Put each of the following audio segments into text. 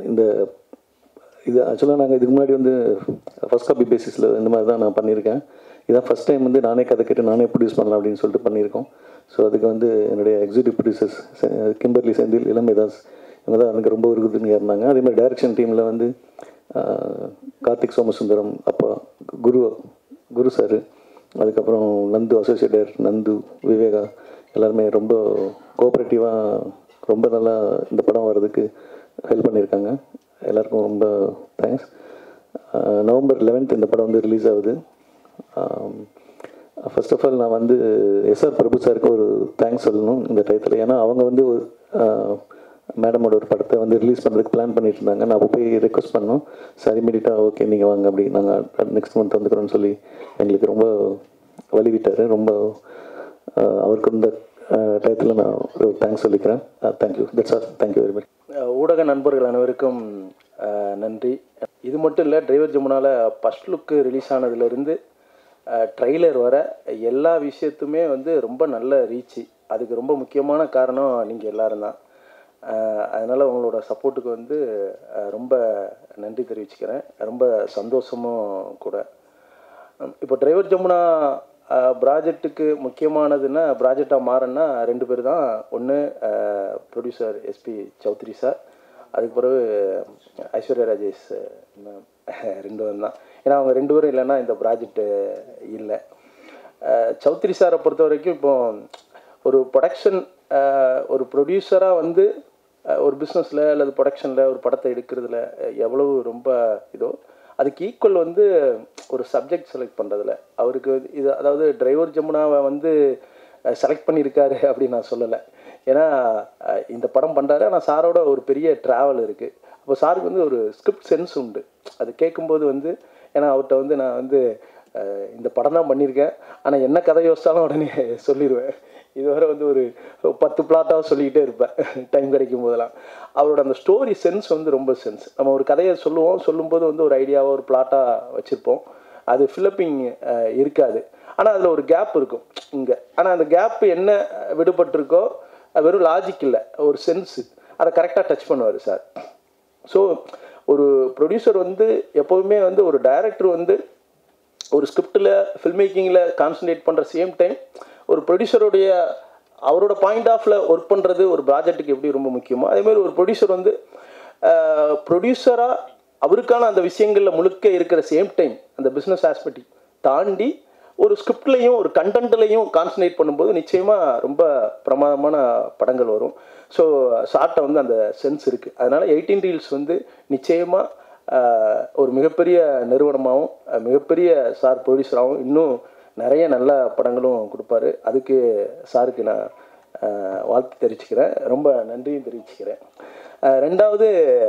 இந்த இது ஆக்சுவலாக நாங்கள் இதுக்கு முன்னாடி வந்து ஃபர்ஸ்ட் காப்பி பேசிஸில் இந்த மாதிரி தான் நான் பண்ணியிருக்கேன் இதான் ஃபஸ்ட் டைம் வந்து நானே கதை கேட்டு நானே ப்ரொடியூஸ் பண்ணலாம் அப்படின்னு சொல்லிட்டு பண்ணியிருக்கோம் ஸோ அதுக்கு வந்து என்னுடைய executive producers Kimberly Senthil Ilamaidas இவங்க தான் எனக்கு ரொம்ப உறுதுணையாக இருந்தாங்க அதே மாதிரி டைரக்ஷன் டீமில் வந்து ஆஹ், கார்த்திக் சோமசுந்தரம் அப்பா குரு குரு சார் அதுக்கப்புறம் நந்து அசோசியேட்டர் நந்து விவேகா எல்லாருமே ரொம்ப கோஆப்ரேட்டிவாக ரொம்ப நல்லா இந்த படம் வர்றதுக்கு ஹெல்ப் பண்ணியிருக்காங்க எல்லாருக்கும் ரொம்ப தேங்க்ஸ் நவம்பர் 11th இந்த படம் வந்து ரிலீஸ் ஆகுது ஃபர்ஸ்ட் ஆஃப் ஆல் நான் வந்து எஸ்ஆர் பிரபு சாருக்கு ஒரு தேங்க்ஸ் சொல்லணும் இந்த டயத்தில் ஏன்னா அவங்க வந்து ஒரு மேடமோட ஒரு படத்தை வந்து ரிலீஸ் பண்ணுறதுக்கு பிளான் பண்ணிட்டு இருந்தாங்க நான் அப்போ போய் ரெக்வஸ்ட் பண்ணோம் சார் இமீடியட்டாக ஓகே நீங்கள் வாங்க அப்படி நாங்கள் நெக்ஸ்ட் மந்த் வந்துக்கிறோம்னு சொல்லி எங்களுக்கு ரொம்ப வழி விட்டார் ரொம்ப ஆஹ் அவருக்கு இந்த டயத்தில் நான் ஒரு தேங்க்ஸ் சொல்லிக்கிறேன் thank you that's all thank you very much அஹ் ஊடக நண்பர்கள் அனைவருக்கும் அஹ், நன்றி இது மட்டும் இல்லை டிரைவர் ஜமுனால ஃபஸ்ட் லுக்கு ரிலீஸ் ஆனதுலேருந்து ட்ரெய்லர் வர எல்லா விஷயத்துமே வந்து ரொம்ப நல்ல ரீச்சு அதுக்கு ரொம்ப முக்கியமான காரணம் நீங்கள் எல்லாரும் தான் அதனால் உங்களோட சப்போர்ட்டுக்கு வந்து அஹ், ரொம்ப நன்றி தெரிவிச்சுக்கிறேன் ரொம்ப சந்தோஷமும் கூட உம், இப்போ டிரைவர் ஜமுனா ப்ராஜெக்ட்டுக்கு முக்கியமானதுன்னா ப்ராஜெக்டாக மாறன்னா ரெண்டு பேர் தான் ஒன்று ப்ரொடியூசர் எஸ்பி சௌத்ரி சார் அதுக்கு பிறகு ஐஸ்வர்யா ராஜேஷ் மேம் ரெண்டு பேரும் தான் ஏன்னா அவங்க ரெண்டு பேரும் இல்லைன்னா இந்த ப்ராஜெக்ட்டு இல்லை அஹ், சௌத்ரி சாரை பொறுத்த வரைக்கும் இப்போ ஒரு ப்ரொடக்ஷன் ஒரு ப்ரொடியூசராக வந்து அஹ், ஒரு பிஸ்னஸில் அல்லது ப்ரொடக்ஷனில் ஒரு படத்தை எடுக்கிறதுல அஹ், எவ்வளவு ரொம்ப இதோ அதுக்கு ஈக்குவல் வந்து ஒரு சப்ஜெக்ட் செலக்ட் பண்ணுறதுல அவருக்கு வந்து இது அதாவது டிரைவர் ஜமுனாவை வந்து செலக்ட் பண்ணியிருக்காரு அப்படின்னு நான் சொல்லலை ஏன்னா அஹ், இந்த படம் பண்ணுறாரு ஆனால் சாரோட ஒரு பெரிய ட்ராவல் இருக்குது அப்போ சாருக்கு வந்து ஒரு ஸ்கிரிப்ட் சென்ஸ் உண்டு அது கேட்கும்போது வந்து ஏன்னா அவர்கிட்ட வந்து நான் வந்து அஹ், இந்த படம் தான் பண்ணியிருக்கேன் ஆனால் என்ன கதை யோசிச்சாலும் உடனே சொல்லிடுவேன் இதுவரை வந்து ஒரு பத்து பிளாட்டாக சொல்லிக்கிட்டே இருப்பேன் டைம் கிடைக்கும் போதெல்லாம் அவரோட அந்த ஸ்டோரி சென்ஸ் வந்து ரொம்ப சென்ஸ் நம்ம ஒரு கதையை சொல்லுவோம் சொல்லும்போது வந்து ஒரு ஐடியாவாக ஒரு பிளாட்டாக வச்சுருப்போம் அது ஃபில்லப்பிங் இருக்காது ஆனால் அதில் ஒரு கேப் இருக்கும் இங்கே ஆனால் அந்த கேப் என்ன விடுபட்டிருக்கோ அது வெறும் லாஜிக் இல்லை ஒரு சென்ஸு அதை கரெக்டாக டச் பண்ணுவார் சார் ஸோ ஒரு ப்ரொடியூசர் வந்து எப்போதுமே வந்து ஒரு டைரக்டர் வந்து ஒரு ஸ்கிரிப்டில் ஃபில்ம் மேக்கிங்கில் கான்சன்ட்ரேட் பண்ணுற சேம் டைம் ஒரு ப்ரொடியூசருடைய அவரோட பாயிண்ட் ஆஃப்ல ஒர்க் பண்ணுறது ஒரு ப்ராஜெக்ட்டுக்கு எப்படி ரொம்ப முக்கியமோ அதே மாதிரி ஒரு ப்ரொடியூசர் வந்து ப்ரொடியூசராக அவருக்கான அந்த விஷயங்களில் முழுக்க இருக்கிற சேம் டைம் அந்த பிஸ்னஸ் ஆஸ்பெக்ட் தாண்டி ஒரு ஸ்கிரிப்ட்லையும் ஒரு கண்டென்ட்லையும் கான்சன்ட்ரேட் பண்ணும்போது நிச்சயமாக ரொம்ப பிரமாதமான படங்கள் வரும் ஸோ ஷார்ட்டை வந்து அந்த சென்ஸ் இருக்குது அதனால் எயிட்டீன் ரீல்ஸ் வந்து நிச்சயமாக ஆஹ் ஒரு மிகப்பெரிய நிறுவனமாகவும் அஹ் மிகப்பெரிய சார் ப்ரொடியூசராகவும் இன்னும் நிறைய நல்ல படங்களும் கொடுப்பாரு அதுக்கு சாருக்கு நான் ஆஹ் வாழ்த்து தெரிவிச்சுக்கிறேன் ரொம்ப நன்றியும் தெரிவிச்சுக்கிறேன் ஆஹ் ரெண்டாவது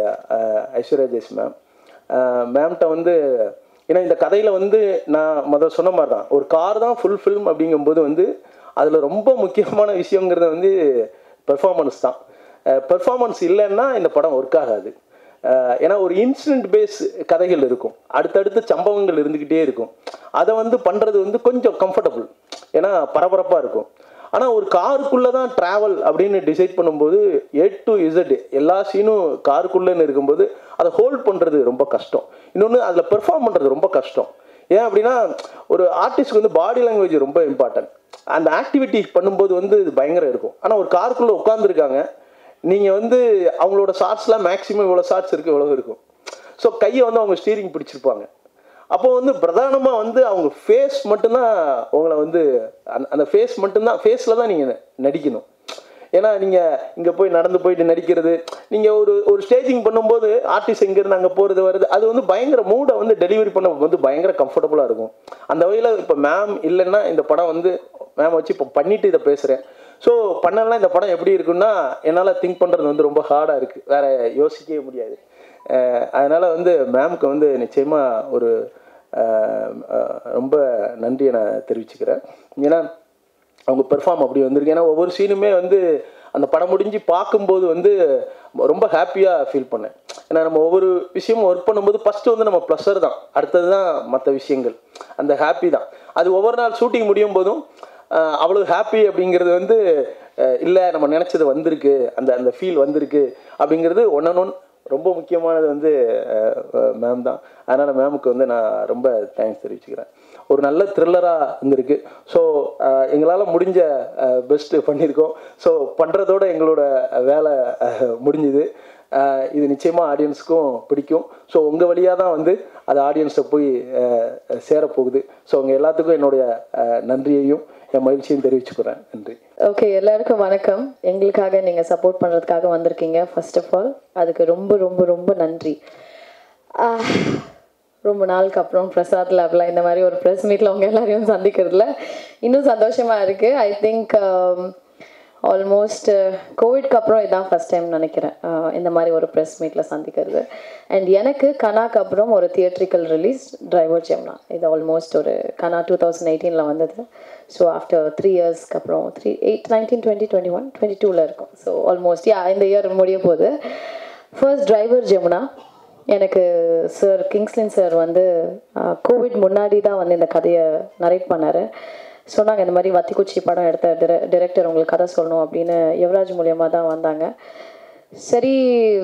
ஆஹ் ஐஸ்வர்யா ஜெய்ஸ் மேம் மேம்கிட்ட வந்து ஏன்னா இந்த கதையில் வந்து நான் முதல்ல சொன்ன மாதிரி தான் ஒரு கார் தான் ஃபுல் ஃபில்ம் அப்படிங்கும்போது வந்து அதில் ரொம்ப முக்கியமான விஷயங்கிறது வந்து பெர்ஃபார்மன்ஸ் தான் பெர்ஃபார்மன்ஸ் இல்லைன்னா இந்த படம் ஒர்க் ஆகாது அஹ் ஏன்னா ஒரு இன்சிடென்ட் பேஸ் கதைகள் இருக்கும் அடுத்தடுத்து சம்பவங்கள் இருந்துக்கிட்டே இருக்கும் அதை வந்து பண்ணுறது வந்து கொஞ்சம் கம்ஃபர்டபுள் ஏன்னா பரபரப்பாக இருக்கும் ஆனால் ஒரு காருக்குள்ளே தான் ட்ராவல் அப்படின்னு டிசைட் பண்ணும்போது ஏ டு இசட் எல்லா சீனும் காருக்குள்ளேன்னு இருக்கும்போது அதை ஹோல்ட் பண்ணுறது ரொம்ப கஷ்டம் இன்னொன்று அதில் பெர்ஃபார்ம் பண்ணுறது ரொம்ப கஷ்டம் ஏன் அப்படின்னா ஒரு ஆர்டிஸ்ட்க்கு வந்து பாடி லாங்குவேஜ் ரொம்ப இம்பார்ட்டன்ட் அந்த ஆக்டிவிட்டி பண்ணும்போது வந்து இது பயங்கரம் இருக்கும் ஆனால் ஒரு காருக்குள்ளே உட்காந்துருக்காங்க நீங்கள் வந்து அவங்களோட ஷார்ட்ஸ்லாம் மேக்ஸிமம் இவ்வளோ ஷார்ட்ஸ் இருக்குது இவ்வளோ இருக்கும் ஸோ கையை வந்து அவங்க ஸ்டீரிங் பிடிச்சிருப்பாங்க அப்போ வந்து பிரதானமாக வந்து அவங்க ஃபேஸ் மட்டும்தான் உங்களை வந்து அந்த அந்த ஃபேஸ் மட்டும்தான் ஃபேஸில் தான் நீங்கள் நடிக்கணும் ஏன்னா நீங்கள் இங்கே போய் நடந்து போயிட்டு நடிக்கிறது நீங்கள் ஒரு ஒரு ஸ்டேஜிங் பண்ணும்போது ஆர்டிஸ்ட் இங்கேருந்து அங்கே போகிறது வருது அது வந்து பயங்கர மூடை வந்து டெலிவரி பண்ண வந்து பயங்கர கம்ஃபர்டபுளாக இருக்கும் அந்த வகையில் இப்போ மேம் இல்லைன்னா இந்த படம் வந்து மேம் வச்சு இப்போ பண்ணிட்டு இதை பேசுகிறேன் ஸோ பண்ணலாம் இந்த படம் எப்படி இருக்குன்னா என்னால் திங்க் பண்ணுறது வந்து ரொம்ப ஹார்டாக இருக்குது வேற யோசிக்கவே முடியாது அஹ் அதனால வந்து மேம்க்கு வந்து நிச்சயமாக ஒரு அஹ், அஹ், ரொம்ப நன்றியை நான் தெரிவிச்சுக்கிறேன் ஏன்னா அவங்க பெர்ஃபார்ம் அப்படி வந்திருக்கு ஏன்னா ஒவ்வொரு சீனுமே வந்து அந்த படம் முடிஞ்சு பார்க்கும்போது வந்து ரொம்ப ஹாப்பியாக ஃபீல் பண்ணேன் ஏன்னா நம்ம ஒவ்வொரு விஷயமும் ஒர்க் பண்ணும்போது ஃபஸ்ட்டு வந்து நம்ம ப்ளஸர் தான் அடுத்தது தான் மற்ற விஷயங்கள் அந்த ஹாப்பி தான் அது ஒவ்வொரு நாள் ஷூட்டிங் முடியும் போதும் ஆஹ் அவ்வளவு ஹாப்பி அப்படிங்கிறது வந்து இல்லை நம்ம நினச்சது வந்திருக்கு அந்த அந்த ஃபீல் வந்திருக்கு அப்படிங்கிறது ஒன் அண்ட் ஒன் ரொம்ப முக்கியமானது வந்து மேம் தான் அதனால் மேமுக்கு வந்து நான் ரொம்ப தேங்க்ஸ் தெரிவிச்சுக்கிறேன் ஒரு நல்ல த்ரில்லராக இருந்திருக்கு ஸோ எங்களால் முடிஞ்ச பெஸ்ட்டு பண்ணியிருக்கோம் ஸோ பண்ணுறதோட எங்களோட வேலை அஹ், முடிஞ்சுது அஹ், இது நிச்சயமாக ஆடியன்ஸுக்கும் பிடிக்கும் ஸோ உங்கள் வழியாக தான் வந்து அது ஆடியன்ஸை போய் அஹ், சேரப்போகுது ஸோ உங்கள் எல்லாத்துக்கும் என்னுடைய அஹ், நன்றியையும் என் மகிழ்ச்சியும் தெரிவிச்சுக்கிறேன் நன்றி ஓகே எல்லாருக்கும் வணக்கம் எங்களுக்காக நீங்கள் சப்போர்ட் பண்ணுறதுக்காக வந்திருக்கீங்க ஃபர்ஸ்ட் ஆஃப் ஆல் அதுக்கு ரொம்ப ரொம்ப ரொம்ப நன்றி ஆஹ், ரொம்ப நாளுக்கு அப்புறம் பிரசாத் லேப்ல இந்த மாதிரி ஒரு ப்ரெஸ் மீட்டில் உங்கள் எல்லாரையும் சந்திக்கிறதுல இன்னும் சந்தோஷமாக இருக்குது ஐ திங்க் ஆல்மோஸ்ட் கோவிட்க்கு அப்புறம் இதான் ஃபஸ்ட் டைம் நினைக்கிறேன் ஆஹ், இந்த மாதிரி ஒரு ப்ரெஸ் மீட்டில் சந்திக்கிறது அண்ட் எனக்கு கனாக்கு அப்புறம் ஒரு தியேட்ரிக்கல் ரிலீஸ் டிரைவர் ஜெம்னா இது ஆல்மோஸ்ட் ஒரு கனா டூ தௌசண்ட் எயிட்டீனில் வந்தது ஸோ ஆஃப்டர் த்ரீ இயர்ஸ்க்கு அப்புறம் three eight nineteen twenty twenty one twenty டூவில் இருக்கும் ஸோ ஆல்மோஸ்ட் யா இந்த இயர் முடிய போகுது ஃபர்ஸ்ட் டிரைவர் ஜெமுனா எனக்கு சார் கிங்ஸ்லின் சார் வந்து கோவிட் முன்னாடி தான் வந்து இந்த கதையை நரேட் பண்ணார் சொன்னாங்க இந்த மாதிரி வத்திக்குச்சி படம் எடுத்த டிரெ டிரெக்டர் உங்களுக்கு கதை சொல்லணும் அப்படின்னு யுவராஜ் மூலியமாக தான் வந்தாங்க சரி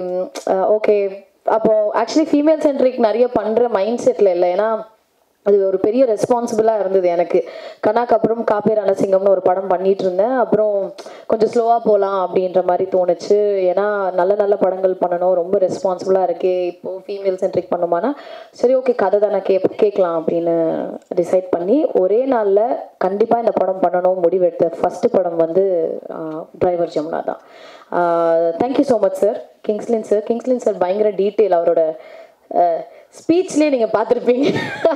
ஓகே அப்போ ஆக்சுவலி ஃபீமேல் சென்ட்ரிக் நிறைய பண்ணுற மைண்ட் செட்டில் இல்லை ஏன்னா அது ஒரு பெரிய ரெஸ்பான்சிபிளாக இருந்தது எனக்கு கனாக்கு அப்புறம் காப்பே ரணசிங்கம்னு ஒரு படம் பண்ணிட்டு இருந்தேன் அப்புறம் கொஞ்சம் ஸ்லோவாக போகலாம் அப்படின்ற மாதிரி தோணுச்சு ஏன்னா நல்ல நல்ல படங்கள் பண்ணணும் ரொம்ப ரெஸ்பான்சிபிளாக இருக்கே இப்போது ஃபீமேல் சென்ட்ரிக் பண்ணுமானா சரி ஓகே கதை தானே கே கேட்கலாம் அப்படின்னு டிசைட் பண்ணி ஒரே நாளில் கண்டிப்பாக இந்த படம் பண்ணணும் முடிவெடுத்த ஃபஸ்ட்டு படம் வந்து டிரைவர் ஜமுனா தான் thank you so much sir Kingslin sir Kingslin sir பயங்கர டீட்டெயில் அவரோட ஸ்பீச்லேயே நீங்கள் பார்த்துருப்பீங்க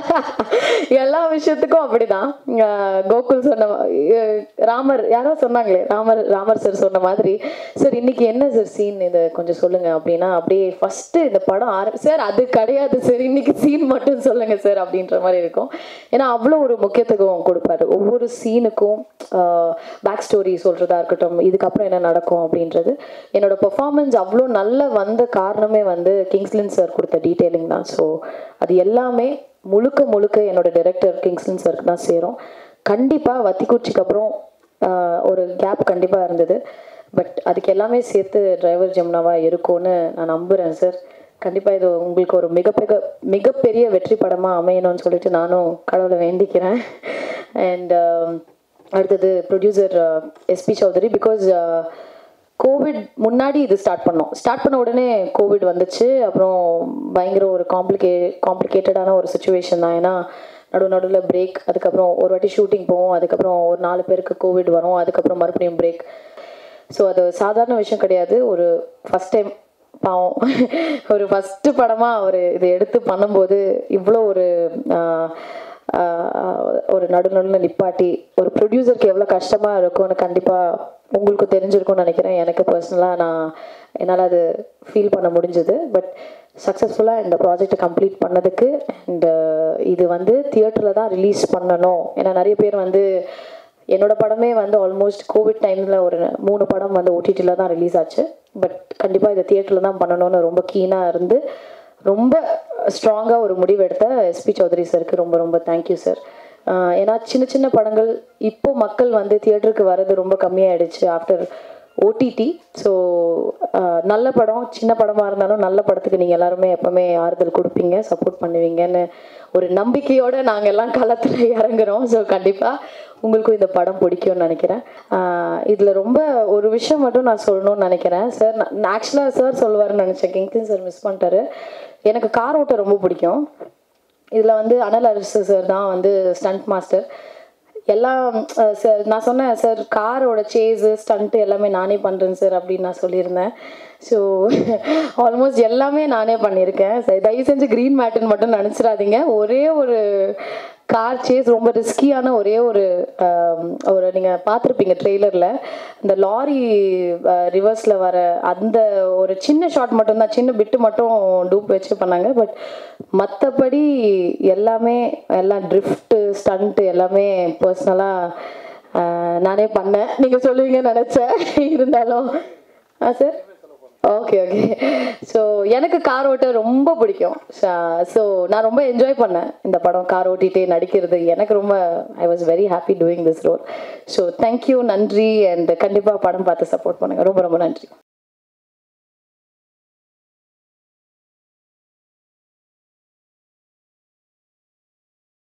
எல்லா விஷயத்துக்கும் அப்படிதான் அஹ் கோகுல் சொன்ன மா- அஹ் ராமர் யாரோ சொன்னாங்களே ராமர் ராமர் சார் சொன்ன மாதிரி சார் இன்னைக்கு என்ன சார் சீன் இதை கொஞ்சம் சொல்லுங்க அப்படின்னா அப்படியே ஃபர்ஸ்ட் இந்த படம் ஆர சார் அது கிடையாது சார் இன்னைக்கு சீன் மட்டும் சொல்லுங்க சார் அப்படின்ற மாதிரி இருக்கும் ஏன்னா அவ்வளோ ஒரு முக்கியத்துவம் கொடுப்பாரு ஒவ்வொரு சீனுக்கும் பேக் ஸ்டோரி சொல்றதா இருக்கட்டும் இதுக்கப்புறம் என்ன நடக்கும் அப்படின்றது என்னோட பெர்ஃபார்மன்ஸ் அவ்வளோ நல்ல வந்த காரணமே வந்து கிங்ஸ்லின் சார் கொடுத்த டீட்டெயிலிங் தான் ஸோ அது எல்லாமே முழுக்க முழுக்க என்னோட டைரக்டர் கிங்ஸ்லின் சாருக்கு தான் சேரும் கண்டிப்பாக வத்திக்குச்சிக்கு அப்புறம் ஆஹ், ஒரு கேப் கண்டிப்பாக இருந்தது பட் அதுக்கு எல்லாமே சேர்த்து டிரைவர் ஜெம்னாவா இருக்கும்னு நான் நம்புகிறேன் சார் கண்டிப்பாக இது உங்களுக்கு ஒரு மிகப்பெரிய மிகப்பெரிய வெற்றி படமாக அமையணும்னு சொல்லிட்டு நானும் கடவுளை வேண்டிக்கிறேன் அண்ட் அடுத்தது producer SP Chowdary because Covid முன்னாடி இது ஸ்டார்ட் பண்ணோம் ஸ்டார்ட் பண்ண உடனே கோவிட் வந்துச்சு அப்புறம் பயங்கர ஒரு காம்ப்ளிகே காம்ப்ளிகேட்டடான ஒரு சுச்சுவேஷன் தான் ஏன்னா நடு நடுவில் பிரேக் அதுக்கப்புறம் ஒரு வாட்டி ஷூட்டிங் போவோம் அதுக்கப்புறம் ஒரு நாலு பேருக்கு கோவிட் வரும் அதுக்கப்புறம் மறுபடியும் பிரேக் ஸோ அது சாதாரண விஷயம் கிடையாது ஒரு ஃபஸ்ட் டைம் பாவம் ஒரு ஃபஸ்ட்டு படமாக அவர் இதை எடுத்து பண்ணும்போது இவ்வளோ ஒரு ஆஹ், ஆஹ், ஒரு நடு நடுவில் நிப்பாட்டி ஒரு ப்ரொடியூசருக்கு எவ்வளோ கஷ்டமாக இருக்கும்னு கண்டிப்பாக உங்களுக்கு தெரிஞ்சிருக்கும்னு நினைக்கிறேன் எனக்கு பர்சனலாக நான் என்னால் அது ஃபீல் பண்ண முடிஞ்சது பட் சக்ஸஸ்ஃபுல்லாக இந்த ப்ராஜெக்டை கம்ப்ளீட் பண்ணதுக்கு அண்ட் இது வந்து தியேட்டரில் தான் ரிலீஸ் பண்ணணும் ஏன்னா நிறைய பேர் வந்து என்னோட படமே வந்து ஆல்மோஸ்ட் கோவிட் டைமில் ஒரு மூணு படம் வந்து ஓடிடியில் தான் ரிலீஸ் ஆச்சு பட் கண்டிப்பாக இதை தியேட்டரில் தான் பண்ணணும்னு ரொம்ப கீனாக இருந்து ரொம்ப ஸ்ட்ராங்காக ஒரு முடிவெடுத்த எஸ்பி சௌத்ரி சாருக்கு ரொம்ப ரொம்ப தேங்க்யூ சார் ஏன்னா சின்ன சின்ன படங்கள் இப்போ மக்கள் வந்து தியேட்டருக்கு வர்றது ரொம்ப கம்மியாயிடுச்சு ஆஃப்டர் ஓடிடி ஸோ நல்ல படம் சின்ன படமாக இருந்தாலும் நல்ல படத்துக்கு நீங்கள் எல்லாருமே எப்பவுமே ஆறுதல் கொடுப்பீங்க சப்போர்ட் பண்ணுவீங்கன்னு ஒரு நம்பிக்கையோடு நாங்கள் எல்லாம் களத்தில் இறங்குறோம் ஸோ கண்டிப்பாக உங்களுக்கும் இந்த படம் பிடிக்கும்னு நினைக்கிறேன் இதில் ரொம்ப ஒரு விஷயம் மட்டும் நான் சொல்லணும்னு நினைக்கிறேன் சார் நான் ஆக்சுவலாக சார் சொல்லுவாருன்னு நினச்சேன் கிங்ஸ்லின் சார் மிஸ் பண்ணிட்டாரு எனக்கு கார் ஓட்ட ரொம்ப பிடிக்கும் இதில் வந்து அனல் அரசு சார் தான் வந்து ஸ்டண்ட் மாஸ்டர் எல்லாம் அஹ், சார் நான் சொன்னேன் சார் காரோட சேஸு ஸ்டண்ட்டு எல்லாமே நானே பண்ணுறேன் சார் அப்படின்னு நான் சொல்லியிருந்தேன் ஸோ ஆல்மோஸ்ட் எல்லாமே நானே பண்ணியிருக்கேன் சரி தயவு செஞ்சு க்ரீன் மேட்டுன்னு மட்டும் நினச்சிடாதீங்க ஒரே ஒரு கார் சேஸ் ரொம்ப ரிஸ்கியான ஒரே ஒரு ஆம், ஒரு நீங்கள் பார்த்துருப்பீங்க ட்ரெய்லரில் இந்த லாரி ரிவர்ஸில் வர அந்த ஒரு சின்ன ஷாட் மட்டும்தான் சின்ன பிட்டு மட்டும் டூப் வச்சு பண்ணாங்க பட் மற்றபடி எல்லாமே எல்லாம் ட்ரிஃப்ட்டு ஸ்டண்ட்டு எல்லாமே பர்சனலாக நானே பண்ணேன் நீங்கள் சொல்லுவீங்கன்னு நினச்சேன் இருந்தாலும் ஆ சார் ஓகே ஓகே ஸோ எனக்கு கார் ஓட்ட ரொம்ப பிடிக்கும் ஸோ நான் ரொம்ப என்ஜாய் பண்ணேன் இந்த படம் கார் ஓட்டிகிட்டே நடிக்கிறது எனக்கு ரொம்ப I was very happy doing this role so thank you நன்றி அண்ட் கண்டிப்பாக படம் பார்த்து சப்போர்ட் பண்ணுங்கள் ரொம்ப ரொம்ப நன்றி